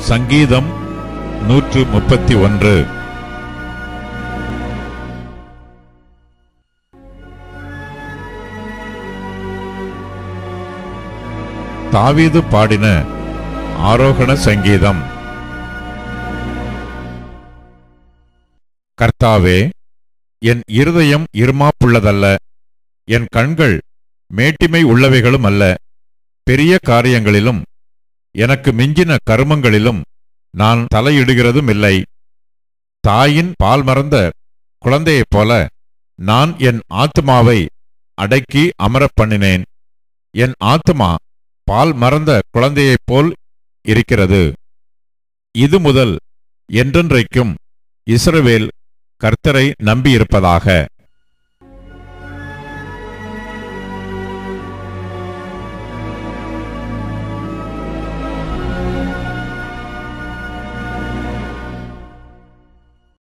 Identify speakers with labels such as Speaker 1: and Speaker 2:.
Speaker 1: சங்கீதம் நூற்று முப்பத்தி ஒன்று தாவீது பாடின ஆரோகண சங்கீதம் கர்த்தாவே என் இருதயம் இருமாப்புள்ளதல்ல என் கண்கள் மேட்டிமை உள்ளவைகளும் அல்ல பெரிய காரியங்களிலும் எனக்கு மிஞ்சின கருமங்களிலும் நான் தலையிடுகிறதும் இல்லை தாயின் பால் மறந்த குழந்தையைப் போல நான் என் ஆத்துமாவை அடக்கி அமரப் பண்ணினேன் என் ஆத்துமா பால் மறந்த குழந்தையைப் போல் இருக்கிறது இது முதல் என்றென்றைக்கும் இஸ்ரவேல் கர்த்தரை நம்பியிருப்பதாக